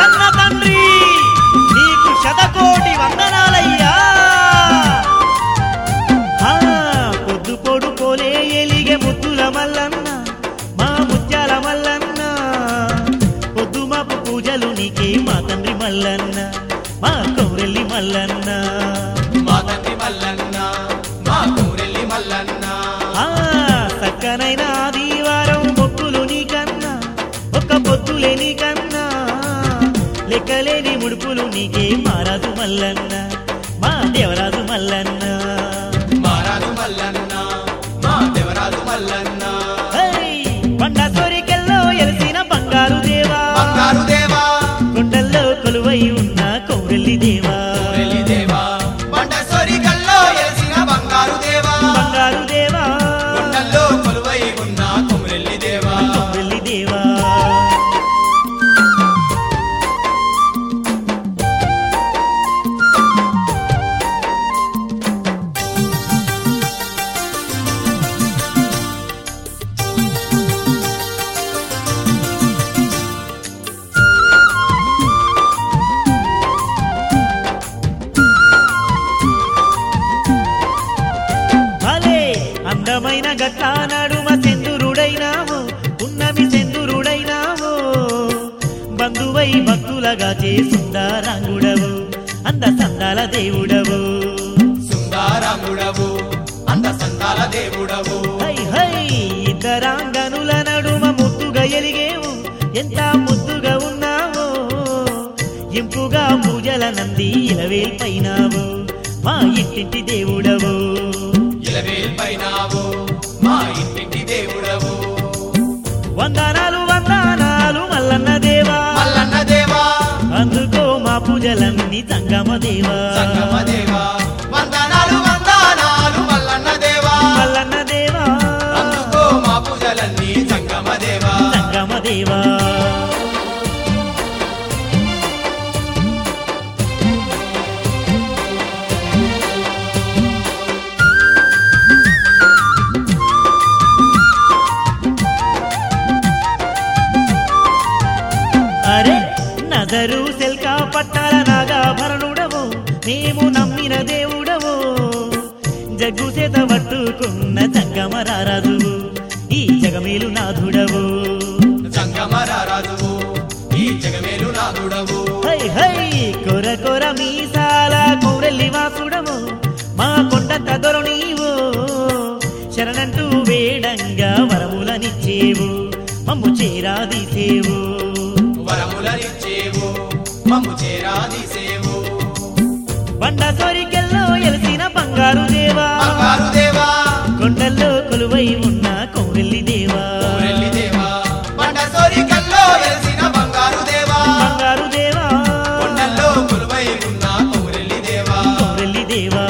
కన్న తండ్రి నీకు శతకోటి వందనాలయ్యా ఆ, పొద్దు పొడుకోలే ఎలిగే ముద్దుల మల్లన్న మా ముత్యాల మల్లన్న పొద్దు మాపు పూజలు నీకే మా తండ్రి మల్లన్న మా కౌరెల్లి మల్లన్న మా తండ్రి మల్లన్న మా కూరెల్లి మల్లన్న ఆ సక్కనైన ఆదివారం మొక్కులు నీకన్నా ఒక్క పొద్దులే నీకన్నా లెక్కలేని ముడుపులు నీకే మారాజు మల్లన్న మా దేవరాజు మల్లన్న మారాజు మల్లన్న మా దేవరాజు మల్లన్న హై! కొండ సోరికెల్లో ఎలిసిన బంగారు దేవా బంగారు దేవా కొండల్లో కొలువై ఉన్న కౌరెల్లి దేవా కూరెల్లి దేవా పంట సొరిగల్లో ఎలిసిన బంగారు దేవా బంగారు దేవా కొండల్లో కొలువై ఉన్న కుమ్రెల్లి దేవా కౌరెల్లి దేవా భలే అందమైన గట్ల నడుమ చంద్రుడైనావు ఉన్నమి చంద్రుడైనావు బంధువై భక్తులగా చేసుందారాంగుడవు అంద సందాల దేవుడవు సుందారాముడవు అంద సంతాల దేవుడవు హై హై ఇద్దరాంగనుల నడుమ ముద్దుగా ఎలిగేవు ఎంత ముద్దుగా ఉన్నావో ఇంపుగా పూజల నంది ఇలవేల్పైనావు మా ఇంటింటి దేవుడవు ఇలవేల్పైనావు మా ఇంటింటి దేవుడవు వందనాలు వందనాలు మల్లన్న దేవా మల్లన్న దేవా అందుకో మా పూజలన్నీ సంగమ దేవా సంగమ దేవా వందనాలు వందనాలు మల్లన్న దేవా మల్లన్న దేవా అందుకో మా పూజలన్నీ సంగమ దేవా సంగమ దేవా అరే నగరు సెల్కా పట్టాల నాగాభరణుడవు మేము నమ్మిన దేవుడవు జగ్గు చేత పట్టుకున్న జంగమరారాజువు ఈ జగమేలు నాథుడవు సంగమ రాజువు ఈ జగమేలు నాదుడవు హై హై కొర కొర మీసాల కౌరెల్లి వాసుడవు మా కొండంత దొర నీవు శరణంటూ వేడంగా వరములనిచ్చేవు మమ్ము చేరాదీసేవు వరములనిచ్చేవు మమ్ము చేరాదీసేవు బండ సోరికెల్లో ఎలిసిన బంగారు దేవా బంగారు దేవా కొండల్లో కొలువై ఉన్న కౌరెల్లి దేవా ఊరెల్లి దేవా పంట సోరికల్లో వెలిసిన బంగారు దేవా బంగారు దేవా కొండల్లో కొలువై ఉన్న ఊరెల్లి దేవా కౌరెల్లి దేవా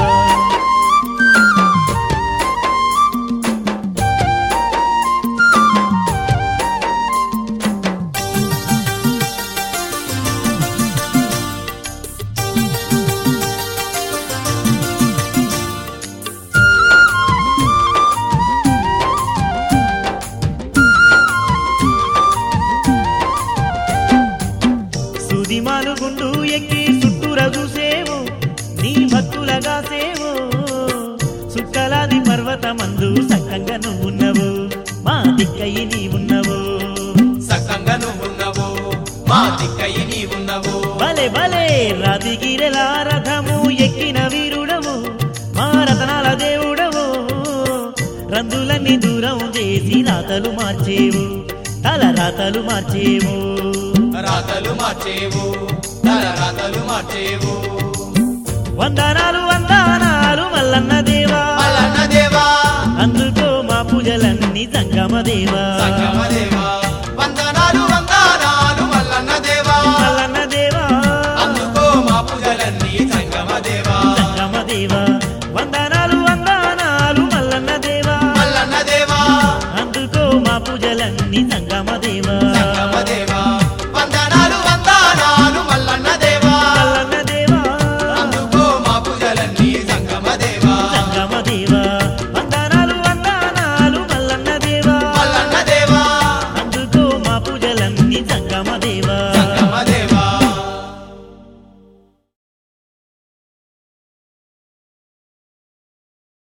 సుదిమాలు గుండు ఎక్కి చుట్టూర చూసేవు నీ భక్తులగా సేవు సుక్కలాది పర్వతమందు సక్కంగా నువ్వున్నవు మా దిక్కయి నీవున్నవు సక్కంగా నువ్వున్నవు మా దిక్కయి నీవున్నవు భలే భలే రాతిగిరెల రథము ఎక్కిన వీరుడవు మా రతనాల దేవుడవు రందులన్నీ దూరం చేసి రాతలు మార్చేవు తల రాతలు మార్చేవు రాతలు మార్చేవు తల రాతలు మార్చేవు వందనాలు వందనాలు మల్లన్న దేవా మల్లన్న దేవా అందుకో మా పూజలన్నీ సంగమ దేవా సంగమ దేవా